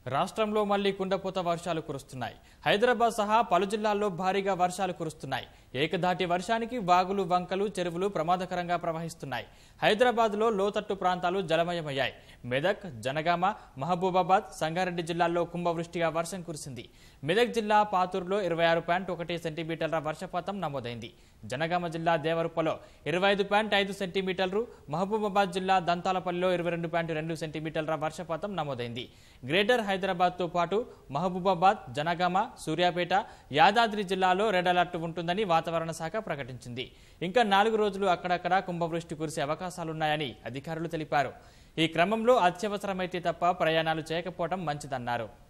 రాష్ట్రంలో మళ్లీ కుండపోత వర్షాలు కురుస్తున్నాయి హైదరాబాద్ సహా పలు జిల్లాల్లో భారీగా వర్షాలు కురుస్తున్నాయి ఏకధాటి వర్షానికి వాగులు వంకలు చెరువులు ప్రమాదకరంగా ప్రవహిస్తున్నాయి హైదరాబాద్లో లోతట్టు ప్రాంతాలు జలమయమయ్యాయి మెదక్ జనగామ మహబూబాబాద్ సంగారెడ్డి జిల్లాల్లో కుంభవృష్టిగా వర్షం కురిసింది మెదక్ జిల్లా పాతూరులో ఇరవై ఆరు పాయింట్ ఒకటి సెంటీమీటర్ల వర్షపాతం నమోదైంది జనగామ జిల్లా దేవరుప్పలో ఇరవై ఐదు పాయింట్ ఐదు సెంటీమీటర్లు మహబూబాబాద్ జిల్లా దంతాలపల్లిలో ఇరవై రెండు పాయింట్ రెండు సెంటీమీటర్ల వర్షపాతం నమోదైంది గ్రేటర్ హైదరాబాద్తో పాటు మహబూబాబాద్ జనగామ సూర్యాపేట యాదాద్రి జిల్లాలో రెడ్ అలర్ట్ ఉంటుందని వాతావరణ శాఖ ప్రకటించింది ఇంకా నాలుగు రోజులు అక్కడక్కడ కుంభవృష్టి కురిసే అవకాశాలున్నాయని అధికారులు తెలిపారు ఈ క్రమంలో అత్యవసరమైతే తప్ప ప్రయాణాలు చేయకపోవడం మంచిదన్నారు